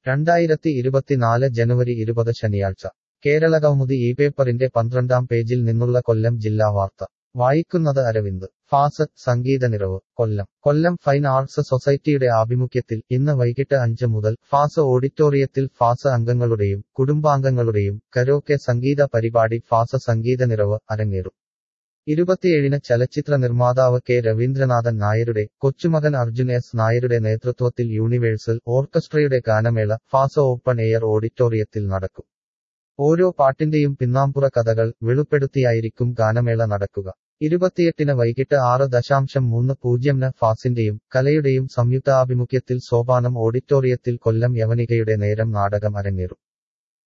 രണ്ടായിരത്തി ഇരുപത്തിനാല് ജനുവരി ഇരുപത് ശനിയാഴ്ച കേരളകൗമുദി ഈ പേപ്പറിന്റെ പന്ത്രണ്ടാം പേജിൽ നിന്നുള്ള കൊല്ലം ജില്ലാ വാർത്ത വായിക്കുന്നത് അരവിന്ദ് ഫാസ് സംഗീത നിറവ് കൊല്ലം കൊല്ലം ഫൈൻ ആർട്സ് സൊസൈറ്റിയുടെ ആഭിമുഖ്യത്തിൽ ഇന്ന് വൈകിട്ട് അഞ്ച് മുതൽ ഫാസ് ഓഡിറ്റോറിയത്തിൽ ഫാസ് അംഗങ്ങളുടെയും കുടുംബാംഗങ്ങളുടെയും കരോക്കെ സംഗീത പരിപാടി ഫാസ് സംഗീത നിറവ് അരങ്ങേറും ഇരുപത്തിയേഴിന് ചലച്ചിത്ര നിർമ്മാതാവ് കെ രവീന്ദ്രനാഥൻ നായരുടെ കൊച്ചുമകൻ അർജുൻ എസ് നായരുടെ നേതൃത്വത്തിൽ യൂണിവേഴ്സൽ ഓർക്കസ്ട്രയുടെ ഗാനമേള ഫാസ ഓപ്പൺ എയർ ഓഡിറ്റോറിയത്തിൽ നടക്കും ഓരോ പാട്ടിന്റെയും പിന്നാമ്പുറ കഥകൾ വെളിപ്പെടുത്തിയായിരിക്കും ഗാനമേള നടക്കുക ഇരുപത്തിയെട്ടിന് വൈകിട്ട് ആറ് ദശാംശം മൂന്ന് പൂജ്യംന് ഫാസിന്റെയും കലയുടെയും സംയുക്താഭിമുഖ്യത്തിൽ സോപാനം ഓഡിറ്റോറിയത്തിൽ കൊല്ലം യവനികയുടെ നേരം നാടകം അരങ്ങേറും